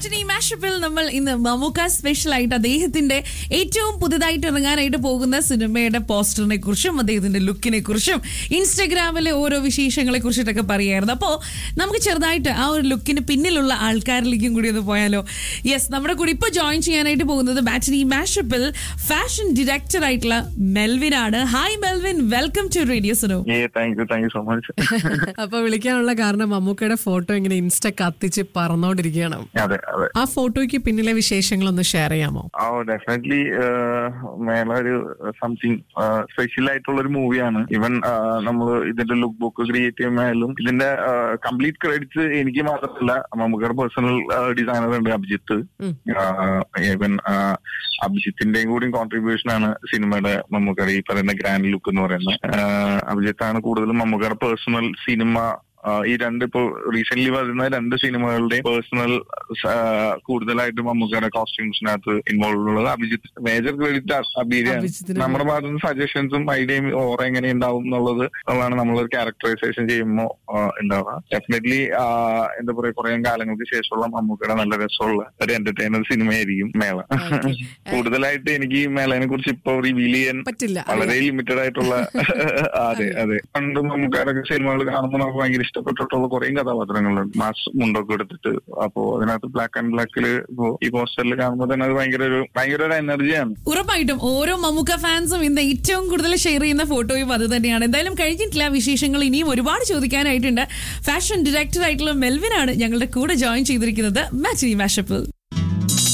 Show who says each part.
Speaker 1: മാറ്റിനി മാഷപ്പിൽ നമ്മൾ ഇന്ന് മമ്മൂക്ക സ്പെഷ്യൽ ആയിട്ട് അദ്ദേഹത്തിന്റെ ഏറ്റവും പുതുതായിട്ട് ഇറങ്ങാനായിട്ട് പോകുന്ന സിനിമയുടെ പോസ്റ്ററിനെ കുറിച്ചും അദ്ദേഹത്തിന്റെ ലുക്കിനെ കുറിച്ചും ഇൻസ്റ്റഗ്രാമിലെ ഓരോ വിശേഷങ്ങളെ കുറിച്ചിട്ടൊക്കെ പറയായിരുന്നു അപ്പോൾ നമുക്ക് ചെറുതായിട്ട് ആ ഒരു ലുക്കിന് പിന്നിലുള്ള ആൾക്കാരിലേക്കും കൂടി ഒന്ന് പോയാലോ യെസ് നമ്മുടെ കൂടി ഇപ്പോൾ ജോയിൻ ചെയ്യാനായിട്ട് പോകുന്നത് മാറ്റിനി മാഷപ്പിൽ ഫാഷൻ ഡയറക്ടർ ആയിട്ടുള്ള മെൽവിൻ ആണ് hi Melvin welcome to radio Suno
Speaker 2: ഏ thank you thank you so much
Speaker 3: അപ്പൊ വിളിക്കാനുള്ള കാരണം മമ്മൂക്കയുടെ ഫോട്ടോ ഇങ്ങനെ ഇൻസ്റ്റ കത്തിച്ച് പറന്നോണ്ടിരിക്കുകയാണ്
Speaker 2: അതെ അതെ
Speaker 3: ആ ഫോട്ടോയ്ക്ക് പിന്നിലെ വിശേഷങ്ങളൊന്ന് ഷെയർ ചെയ്യാമോ
Speaker 2: ആ ഡെഫിനറ്റ്ലി മേള ഒരു സംതിങ് സ്പെഷ്യൽ ആയിട്ടുള്ള ഒരു മൂവിയാണ് ഈവൻ നമ്മൾ ഇതിന്റെ ലുക്ക് ബുക്ക് ക്രിയേറ്റ് ചെയ്യുമ്പോഴും ഇതിന്റെ കംപ്ലീറ്റ് ക്രെഡിറ്റ്സ് എനിക്ക് മാത്രമല്ല നമുക്കൊരു പേഴ്സണൽ ഡിസൈനർ ഉണ്ട് അഭിജിത്ത് ഈവൻ അഭിജിത്തിന്റെയും കൂടി കോൺട്രിബ്യൂഷൻ ആണ് സിനിമയുടെ മമ്മൂക്കയുടെ ഈ പറയുന്ന ഗ്രാൻഡ് ലുക്ക് എന്ന് പറയുന്നത് അഭിജിത്താണ് കൂടുതലും മമ്മൂക്കയുടെ പേഴ്സണൽ സിനിമ ഈ രണ്ട് ഇപ്പോ റീസെന്റ് വരുന്ന രണ്ട് സിനിമകളുടെ പേഴ്സണൽ കൂടുതലായിട്ട് മമ്മൂക്കയുടെ കോസ്റ്റ്യൂംസിനകത്ത് ഇൻവോൾവ് ഉള്ളത് അഭിജിത്ത് മേജർ ക്രെഡിറ്റ് അബീരിയാണ്
Speaker 3: അഭിജിത്തിന്
Speaker 2: നമ്മുടെ ഭാഗത്ത് നിന്ന് സജഷൻസും ഐഡിയയും ഓറ എങ്ങനെ ഉണ്ടാവും എന്നുള്ളത് ഉള്ളതാണ് നമ്മളൊരു ക്യാരക്ടറൈസേഷൻ ചെയ്യുമ്പോൾ ഉണ്ടാവുക ഡെഫിനറ്റ്ലി എന്താ പറയാ കുറെ കാലങ്ങൾക്ക് ശേഷമുള്ള മമ്മൂക്കയുടെ നല്ല രസമുള്ള ഒരു എന്റർടൈനർ സിനിമയായിരിക്കും മേള കൂടുതലായിട്ട് എനിക്ക് ഈ മേളയെ കുറിച്ച് ഇപ്പൊ റിവീൽ ചെയ്യാൻ
Speaker 3: പറ്റില്ല
Speaker 2: വളരെ ലിമിറ്റഡ് ആയിട്ടുള്ള അതെ അതെ പണ്ട് നമുക്കാരൊക്കെ സിനിമകൾ കാണുമ്പോൾ നമുക്ക് ഭയങ്കര ഇഷ്ടപ്പെട്ടിട്ടുള്ള കുറെ കഥാപാത്രങ്ങളുണ്ട് മാസ് മുണ്ടൊക്കെ എടുത്തിട്ട് അപ്പോ അതിനകത്ത് ബ്ലാക്ക് ആൻഡ് ബ്ലാക്കില് ഇപ്പോ ഈ പോസ്റ്ററിൽ കാണുമ്പോൾ തന്നെ അത് ഭയങ്കര ഒരു ഭയങ്കര ഒരു എനർജിയാണ്
Speaker 1: ഉറപ്പായിട്ടും ഓരോ മമ്മൂക്ക ഫാൻസും ഇന്ന് ഏറ്റവും കൂടുതൽ ഷെയർ ചെയ്യുന്ന ഫോട്ടോയും അത് തന്നെയാണ് എന്തായാലും കഴിഞ്ഞിട്ടില്ല വിശേഷങ്ങൾ ഇനിയും ഒരുപാട് ചോദിക്കാനായിട്ടുണ്ട് ഫാഷൻ ഡയറക്ടർ ആയിട്ടുള്ള മെൽവിൻ ആണ് ഞങ്ങളുടെ കൂടെ ജോയിൻ ചെയ്തിരിക്കുന്നത് മാച്ചിനി മാഷപ്പിൽ